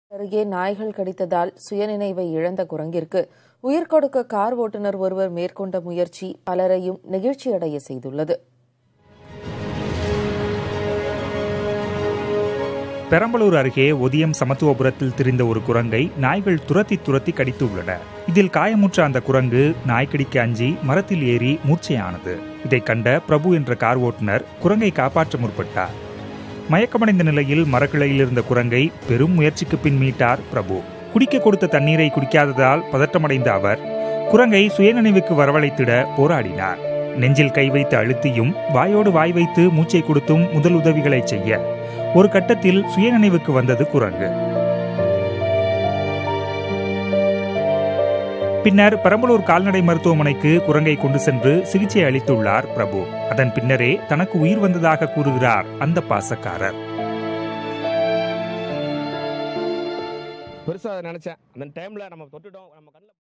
அருகே நாய்கள் கடித்ததால் சுயநினைவை இழந்த குரங்கிற்கு உயிர் கொடுக்க கார் ஓட்டுநர் ஒருவர் மேற்கொண்ட முயற்சி பலரையும் நெகிழ்ச்சியடைய செய்துள்ளது பெரம்பலூர் அருகே ஒதியம் சமத்துவபுரத்தில் திரிந்த ஒரு குரங்கை நாய்கள் துரத்தி துரத்தி கடித்துள்ளன இதில் காயமுற்ற அந்த குரங்கு நாய்க்கடிக்கு அஞ்சி மரத்தில் ஏறி மூர்ச்சையானது இதை கண்ட பிரபு என்ற கார் ஓட்டுநர் குரங்கை காப்பாற்ற முற்பட்டார் மயக்கமடைந்த நிலையில் மரக்கிளையில் இருந்த குரங்கை பெரும் முயற்சிக்கு பின் மீட்டார் பிரபு குடிக்க கொடுத்த தண்ணீரை குடிக்காததால் பதற்றமடைந்த அவர் குரங்கை சுயநினைவுக்கு வரவழைத்திட போராடினார் நெஞ்சில் கை வைத்து அழுத்தியும் வாயோடு வாய் வைத்து மூச்சை கொடுத்தும் முதல் உதவிகளை செய்ய ஒரு கட்டத்தில் சுயநினைவுக்கு வந்தது குரங்கு பின்னர் பெரம்பலூர் கால்நடை மருத்துவமனைக்கு குரங்கை கொண்டு சென்று சிகிச்சை அளித்துள்ளார் பிரபு அதன் பின்னரே தனக்கு உயிர் வந்ததாக கூறுகிறார் அந்த பாசக்காரர் பெருசாக நினச்சேன் அந்த டைமில் நம்ம தொட்டுட்டோம் நம்ம கண்ணில்